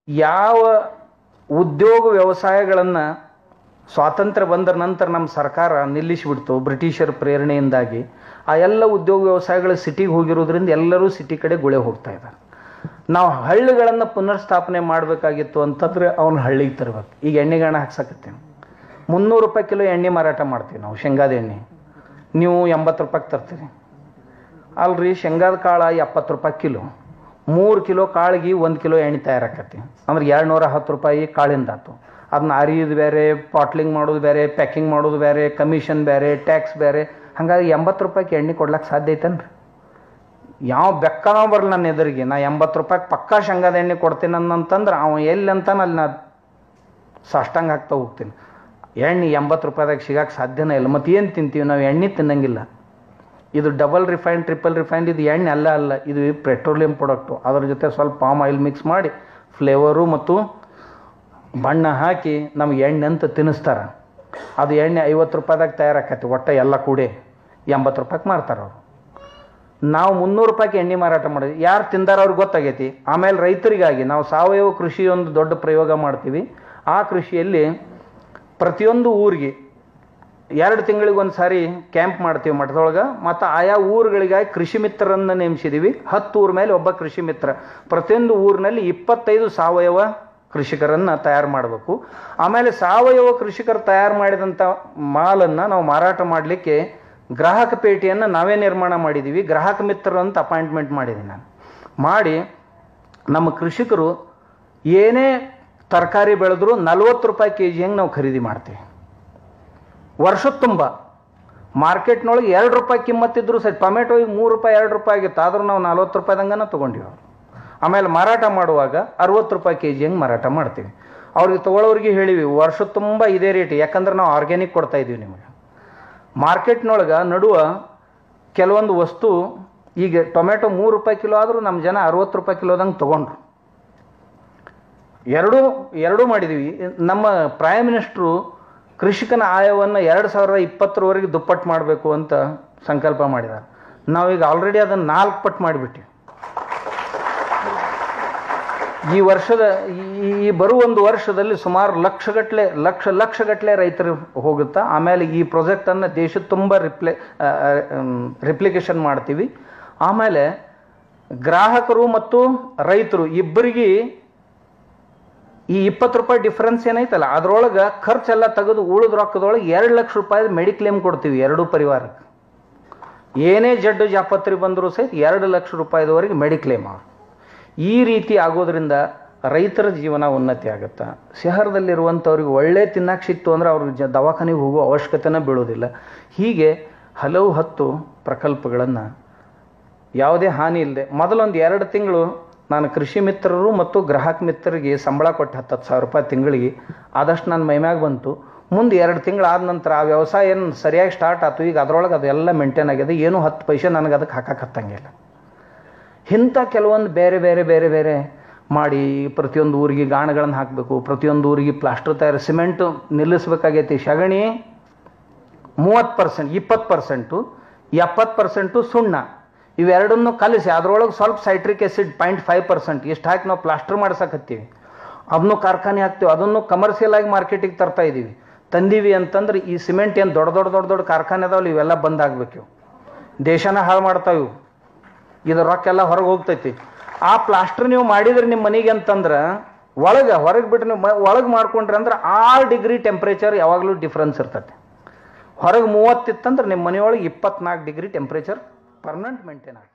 ಯಾವ ಉದ್ಯೋಗ ವ್ಯವಸಾಯಗಳನ್ನು ಸ್ವಾತಂತ್ರ್ಯ ಬಂದ ನಂತರ ನಮ್ಮ ಸರ್ಕಾರ ನಿಲ್ಲಿಸಿಬಿಡ್ತು ಬ್ರಿಟಿಷರ ಪ್ರೇರಣೆಯಿಂದಾಗಿ ಆ ಎಲ್ಲ ಉದ್ಯೋಗ ವ್ಯವಸಾಯಗಳು ಸಿಟಿಗೆ ಹೋಗಿರೋದ್ರಿಂದ ಎಲ್ಲರೂ ಸಿಟಿ ಕಡೆ ಗುಳೆ ಹೋಗ್ತಾ ಇದ್ದಾರೆ ನಾವು ಹಳ್ಳಿಗಳನ್ನು ಪುನರ್ಸ್ಥಾಪನೆ ಮಾಡಬೇಕಾಗಿತ್ತು ಅಂತಂದ್ರೆ ಅವನ್ನ ಹಳ್ಳಿಗೆ ತರಬೇಕು ಈಗ ಎಣ್ಣೆಗಾಣ ಹಾಕ್ಸಕತ್ತೀನಿ ಮುನ್ನೂರು ರೂಪಾಯಿ ಕಿಲೋ ಎಣ್ಣೆ ಮಾರಾಟ ಮಾಡ್ತೀವಿ ನಾವು ಶೇಂಗಾದ ಎಣ್ಣೆ ನೀವು ಎಂಬತ್ತು ರೂಪಾಯಿಗೆ ತರ್ತೀರಿ ಅಲ್ರಿ ಶೇಂಗಾದ ಕಾಳು ಎಪ್ಪತ್ತು ರೂಪಾಯಿ ಕಿಲೋ ಮೂರು ಕಿಲೋ ಕಾಳಿಗೆ ಒಂದು ಕಿಲೋ ಎಣ್ಣೆ ತಯಾರಾಕತಿ ಅಂದ್ರೆ ಎರಡು ನೂರ ಹತ್ತು ರೂಪಾಯಿ ಕಾಳಿಂದ ಆತು ಅದನ್ನ ಅರಿಯೋದು ಬೇರೆ ಪಾಟ್ಲಿಂಗ್ ಮಾಡೋದು ಬೇರೆ ಪ್ಯಾಕಿಂಗ್ ಮಾಡೋದು ಬೇರೆ ಕಮಿಷನ್ ಬೇರೆ ಟ್ಯಾಕ್ಸ್ ಬೇರೆ ಹಾಗಾಗಿ ಎಂಬತ್ತು ರೂಪಾಯಿಗೆ ಎಣ್ಣೆ ಕೊಡ್ಲಿಕ್ಕೆ ಸಾಧ್ಯ ಐತೇನ್ರಿ ಯಾವ ಬೆಕ್ಕನ ಬರಲ್ಲ ನನ್ನ ಎದುರಿಗೆ ನಾ ಎಂಬತ್ತು ರೂಪಾಯಿಗೆ ಪಕ್ಕಾ ಶೇಂಗಾದ ಎಣ್ಣೆ ಕೊಡ್ತೀನಿ ಅಂತಂದ್ರೆ ಅವ ಎಲ್ಲಿ ಅಂತಾನ ಅಲ್ಲಿ ನಾ ಸಾಷ್ಟಾಂಗ ಹಾಕ್ತಾ ಹೋಗ್ತೀನಿ ಎಣ್ಣೆ ಎಂಬತ್ತು ರೂಪಾಯಿದಾಗ ಸಿಗಕ್ಕೆ ಸಾಧ್ಯನೇ ಇಲ್ಲ ಮತ್ತು ಏನು ತಿಂತೀವಿ ನಾವು ಎಣ್ಣೆ ತಿನ್ನಂಗಿಲ್ಲ ಇದು ಡಬಲ್ ರಿಫೈನ್ ಟ್ರಿಪಲ್ ರಿಫೈನ್ಡ್ ಇದು ಎಣ್ಣೆ ಅಲ್ಲ ಅಲ್ಲ ಇದು ಪೆಟ್ರೋಲಿಯಂ ಪ್ರಾಡಕ್ಟು ಅದ್ರ ಜೊತೆ ಸ್ವಲ್ಪ ಪಾಮ್ ಆಯಿಲ್ ಮಿಕ್ಸ್ ಮಾಡಿ ಫ್ಲೇವರು ಮತ್ತು ಬಣ್ಣ ಹಾಕಿ ನಮ್ಗೆ ಎಣ್ಣೆ ಅಂತ ತಿನ್ನಿಸ್ತಾರೆ ಅದು ಎಣ್ಣೆ ಐವತ್ತು ರೂಪಾಯಿದಾಗ ತಯಾರಾಕತಿ ಒಟ್ಟು ಎಲ್ಲ ಕೂಡಿ ಎಂಬತ್ತು ರೂಪಾಯಿಗೆ ಮಾರ್ತಾರೆ ಅವರು ನಾವು ಮುನ್ನೂರು ರೂಪಾಯಿಗೆ ಎಣ್ಣೆ ಮಾರಾಟ ಮಾಡಿದ್ವಿ ಯಾರು ತಿಂದಾರ ಅವ್ರಿಗೆ ಗೊತ್ತಾಗೈತಿ ಆಮೇಲೆ ರೈತರಿಗಾಗಿ ನಾವು ಸಾವಯವ ಕೃಷಿ ಒಂದು ದೊಡ್ಡ ಪ್ರಯೋಗ ಮಾಡ್ತೀವಿ ಆ ಕೃಷಿಯಲ್ಲಿ ಪ್ರತಿಯೊಂದು ಊರಿಗೆ ಎರಡು ತಿಂಗಳಿಗೆ ಒಂದು ಸಾರಿ ಕ್ಯಾಂಪ್ ಮಾಡ್ತೀವಿ ಮಠದೊಳಗೆ ಮತ್ತು ಆಯಾ ಊರುಗಳಿಗಾಗಿ ಕೃಷಿ ಮಿತ್ರರನ್ನು ನೇಮಿಸಿದ್ದೀವಿ ಹತ್ತು ಊರ ಮೇಲೆ ಒಬ್ಬ ಕೃಷಿ ಮಿತ್ರ ಪ್ರತಿಯೊಂದು ಊರಿನಲ್ಲಿ ಇಪ್ಪತ್ತೈದು ಸಾವಯವ ಕೃಷಿಕರನ್ನು ತಯಾರು ಮಾಡಬೇಕು ಆಮೇಲೆ ಸಾವಯವ ಕೃಷಿಕರು ತಯಾರು ಮಾಡಿದಂಥ ಮಾಲನ್ನು ನಾವು ಮಾರಾಟ ಮಾಡಲಿಕ್ಕೆ ಗ್ರಾಹಕ ಪೇಟೆಯನ್ನು ನಾವೇ ನಿರ್ಮಾಣ ಮಾಡಿದ್ದೀವಿ ಗ್ರಾಹಕ ಮಿತ್ರರು ಅಂತ ಅಪಾಯಿಂಟ್ಮೆಂಟ್ ಮಾಡಿದ್ದೀನಿ ನಾನು ಮಾಡಿ ನಮ್ಮ ಕೃಷಿಕರು ಏನೇ ತರಕಾರಿ ಬೆಳೆದ್ರು ನಲ್ವತ್ತು ರೂಪಾಯಿ ಕೆ ಜಿ ಹಂಗೆ ನಾವು ಖರೀದಿ ಮಾಡ್ತೀವಿ ವರ್ಷದ ತುಂಬ ಮಾರ್ಕೆಟ್ನೊಳಗೆ ಎರಡು ರೂಪಾಯಿ ಕಿಮ್ಮತ್ತಿದ್ರು ಸರಿ ಟೊಮೆಟೊ ಈಗ ಮೂರು ರೂಪಾಯಿ ಎರಡು ರೂಪಾಯಿ ಆಗಿತ್ತು ಆದರೂ ನಾವು ನಲ್ವತ್ತು ರೂಪಾಯಿದಂಗನ ತೊಗೊಂಡಿವಿ ಅವ್ರು ಆಮೇಲೆ ಮಾರಾಟ ಮಾಡುವಾಗ ಅರವತ್ತು ರೂಪಾಯಿ ಕೆ ಜಿ ಹಂಗೆ ಮಾರಾಟ ಮಾಡ್ತೀವಿ ಅವ್ರಿಗೆ ತೊಗೊಳೋರಿಗೆ ಹೇಳಿವಿ ವರ್ಷ ತುಂಬ ಇದೇ ರೇಟ್ ಯಾಕಂದ್ರೆ ನಾವು ಆರ್ಗ್ಯಾನಿಕ್ ಕೊಡ್ತಾ ಇದೀವಿ ನಿಮಗೆ ಮಾರ್ಕೆಟ್ನೊಳಗೆ ನಡುವ ಕೆಲವೊಂದು ವಸ್ತು ಈಗ ಟೊಮೆಟೊ ಮೂರು ರೂಪಾಯಿ ಕಿಲೋ ಆದರೂ ನಮ್ಮ ಜನ ಅರವತ್ತು ರೂಪಾಯಿ ಕಿಲೋದಂಗೆ ತೊಗೊಂಡ್ರು ಎರಡೂ ಎರಡೂ ಮಾಡಿದ್ದೀವಿ ನಮ್ಮ ಪ್ರೈಮ್ ಮಿನಿಸ್ಟ್ರು ಕೃಷಿಕನ ಆಯವನ್ನು ಎರಡು ಸಾವಿರದ ಇಪ್ಪತ್ತರವರೆಗೆ ದುಪ್ಪಟ್ಟು ಮಾಡಬೇಕು ಅಂತ ಸಂಕಲ್ಪ ಮಾಡಿದ್ದಾರೆ ನಾವೀಗ ಆಲ್ರೆಡಿ ಅದನ್ನು ನಾಲ್ಕು ಪಟ್ಟು ಮಾಡಿಬಿಟ್ಟಿವಿ ಈ ವರ್ಷದ ಈ- ಈ ಬರುವ ಒಂದು ವರ್ಷದಲ್ಲಿ ಸುಮಾರು ಲಕ್ಷಗಟ್ಟಲೆ ಲಕ್ಷ ಲಕ್ಷಗಟ್ಟಲೆ ರೈತರು ಹೋಗುತ್ತಾ ಆಮೇಲೆ ಈ ಪ್ರಾಜೆಕ್ಟನ್ನು ದೇಶದ ತುಂಬ ರಿಪ್ಲೇ ರಿಪ್ಲಿಕೇಶನ್ ಮಾಡ್ತೀವಿ ಆಮೇಲೆ ಗ್ರಾಹಕರು ಮತ್ತು ರೈತರು ಇಬ್ಬರಿಗೆ ಈ ಇಪ್ಪತ್ತು ರೂಪಾಯಿ ಡಿಫ್ರೆನ್ಸ್ ಏನೈತಲ್ಲ ಅದ್ರೊಳಗೆ ಖರ್ಚೆಲ್ಲ ತೆಗೆದು ಉಳಿದ ರೊಕ್ಕದೊಳಗೆ ಎರಡು ಲಕ್ಷ ರೂಪಾಯಿ ಮೆಡಿಕ್ಲೇಮ್ ಕೊಡ್ತೀವಿ ಎರಡೂ ಪರಿವಾರಕ್ಕೆ ಏನೇ ಜಡ್ಡು ಜಾಪತ್ರಿ ಬಂದರೂ ಸಹಿತ ಎರಡು ಲಕ್ಷ ರೂಪಾಯಿದವರೆಗೆ ಮೆಡಿಕ್ಲೇಮ್ ಅವ್ರು ಈ ರೀತಿ ಆಗೋದ್ರಿಂದ ರೈತರ ಜೀವನ ಉನ್ನತಿ ಆಗುತ್ತೆ ಶಹರದಲ್ಲಿರುವಂಥವ್ರಿಗೆ ಒಳ್ಳೆ ತಿನ್ನಕ್ಕೆ ಸಿಕ್ತು ಅಂದ್ರೆ ಅವ್ರಿಗೆ ಜ ದವಾಖಾನೆಗೆ ಹೋಗೋ ಅವಶ್ಯಕತೆನೇ ಬೀಳೋದಿಲ್ಲ ಹೀಗೆ ಹಲವು ಹತ್ತು ಪ್ರಕಲ್ಪಗಳನ್ನು ಯಾವುದೇ ಹಾನಿ ಇಲ್ಲದೆ ಮೊದಲೊಂದು ಎರಡು ತಿಂಗಳು ನಾನು ಕೃಷಿ ಮಿತ್ರರು ಮತ್ತು ಗ್ರಾಹಕ ಮಿತ್ರರಿಗೆ ಸಂಬಳ ಕೊಟ್ಟು ಹತ್ತು ಹತ್ತು ಸಾವಿರ ರೂಪಾಯಿ ತಿಂಗಳಿಗೆ ಆದಷ್ಟು ನನ್ನ ಮೈಮ್ಯಾಗ ಬಂತು ಮುಂದೆ ಎರಡು ತಿಂಗಳು ಆದ ನಂತರ ಆ ವ್ಯವಸಾಯ ಏನು ಸರಿಯಾಗಿ ಸ್ಟಾರ್ಟ್ ಆಯ್ತು ಈಗ ಅದರೊಳಗೆ ಅದೆಲ್ಲ ಮೇಂಟೈನ್ ಆಗಿದೆ ಏನು ಹತ್ತು ಪೈಸೆ ನನಗೆ ಅದಕ್ಕೆ ಹಾಕಕ್ಕೆ ಹತ್ತಂಗಿಲ್ಲ ಇಂಥ ಕೆಲವೊಂದು ಬೇರೆ ಬೇರೆ ಬೇರೆ ಬೇರೆ ಮಾಡಿ ಪ್ರತಿಯೊಂದು ಊರಿಗೆ ಗಾಣಗಳನ್ನು ಹಾಕಬೇಕು ಪ್ರತಿಯೊಂದು ಊರಿಗೆ ಪ್ಲಾಸ್ಟರ್ ತಯಾರು ಸಿಮೆಂಟು ನಿಲ್ಲಿಸ್ಬೇಕಾಗೈತಿ ಸಗಣಿ ಮೂವತ್ತು ಪರ್ಸೆಂಟ್ ಇಪ್ಪತ್ತು ಪರ್ಸೆಂಟು ಎಪ್ಪತ್ತು ಪರ್ಸೆಂಟು ಸುಣ್ಣ ಇವೆರಡನ್ನು ಕಲಿಸಿ ಅದರೊಳಗೆ ಸ್ವಲ್ಪ citric acid point five percent ಇಷ್ಟು ಹಾಕಿ ನಾವು ಪ್ಲಾಸ್ಟರ್ ಮಾಡ್ಸಕತ್ತೀವಿ ಅದನ್ನು ಕಾರ್ಖಾನೆ ಹಾಕ್ತೀವಿ ಅದನ್ನು ಕಮರ್ಷಿಯಲ್ ಆಗಿ ಮಾರ್ಕೆಟಿಗೆ ತರ್ತಾ ಇದ್ದೀವಿ ತಂದೀವಿ ಅಂತಂದ್ರೆ ಈ ಸಿಮೆಂಟ್ ಏನು ದೊಡ್ಡ ದೊಡ್ಡ ದೊಡ್ಡ ದೊಡ್ಡ ಕಾರ್ಖಾನೆ ಅದಾವಲ್ಲ ಇವೆಲ್ಲ ಬಂದ್ ಆಗ್ಬೇಕು ಇವು ದೇಶನ ಹಾಳು ಮಾಡ್ತಾವೆ ಇವು ಇದು ರೊಕ್ಕ ಎಲ್ಲ ಹೊರಗೆ ಹೋಗ್ತೈತಿ ಆ ಪ್ಲಾಸ್ಟರ್ ನೀವು ಮಾಡಿದ್ರಿ ನಿಮ್ಮ ಮನೆಗೆ ಅಂತಂದ್ರೆ ಒಳಗೆ ಹೊರಗೆ ಬಿಟ್ಟು ನೀವು ಒಳಗೆ ಮಾಡ್ಕೊಂಡ್ರಿ ಅಂದ್ರೆ ಆರು ಡಿಗ್ರಿ ಟೆಂಪ್ರೇಚರ್ ಯಾವಾಗಲೂ ಡಿಫ್ರೆನ್ಸ್ ಇರ್ತೈತೆ ಹೊರಗೆ ಮೂವತ್ತಿತ್ತಂದ್ರೆ ನಿಮ್ಮ ಮನೆಯೊಳಗೆ ಇಪ್ಪತ್ನಾಲ್ಕು ಡಿಗ್ರಿ ಟೆಂಪ್ರೇಚರ್ ಪರ್ಮನೆಂಟ್ ಮೇಂಟೈನ್ ಆಗ್ತದೆ